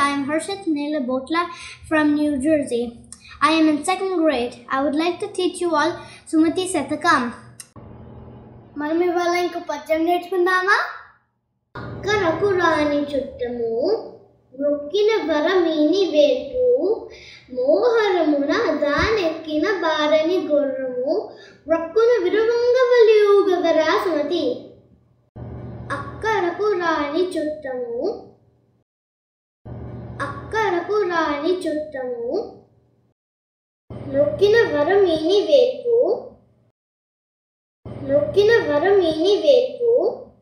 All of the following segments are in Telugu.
I am Harshit Nela Botla from New Jersey. I am in second grade. I would like to teach you all Sumati Satakam. మనం ఇవాళ ఇంకో పద్యం నేర్చుకుందామా అక్కరకు రాని చుట్టము మొక్కిన వరమీని వేపు మోహరమున దానెక్కిన బారని గుర్రము రక్కున విరువంగవలియుగదరా సుమతి అక్కరకు రాని చుట్టము అక్కరకు రాని చుట్టము నొక్కిన వరమీని వేపు నొక్కిన వరమీని వేపు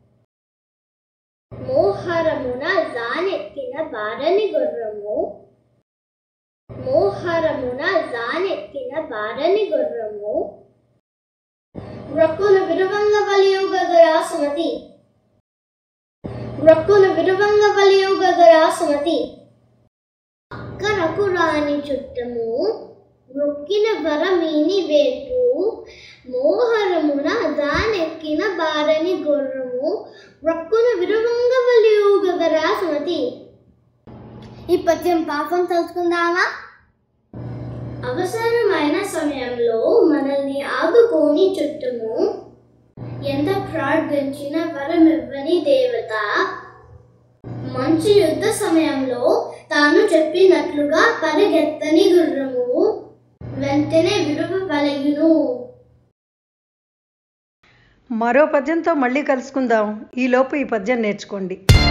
మోహరమున జానెక్కిన బారని గుర్రము మోహరమున జానెక్కిన బారని గుర్రము రక్కున విరువంగ వలియుగదరా సుమతి రక్కున విరువంగ వలియుగదరా సుమతి అక్కరకు రాని చుట్టము మొక్కిన వరమీని వేపు మోహరమున దానెక్కిన బారని గుర్రము రక్కున విరువంగ వలియుగదరా సుమతి ఈ పద్యం పాపం తెలుసుకుందామా అవసరమైన సమయంలో మనల్ని ఆదుకోని చుట్టము ఎంత ప్రార్థించిన వరమివ్వని దేవత మంచి యుద్ధ సమయంలో తాను చెప్పినట్లుగా పరిగెత్తని గుర్రము వెంటనే విలువ వలయును మరో పద్యంతో మళ్ళీ కలుసుకుందాం ఈలోపు ఈ పద్యం నేర్చుకోండి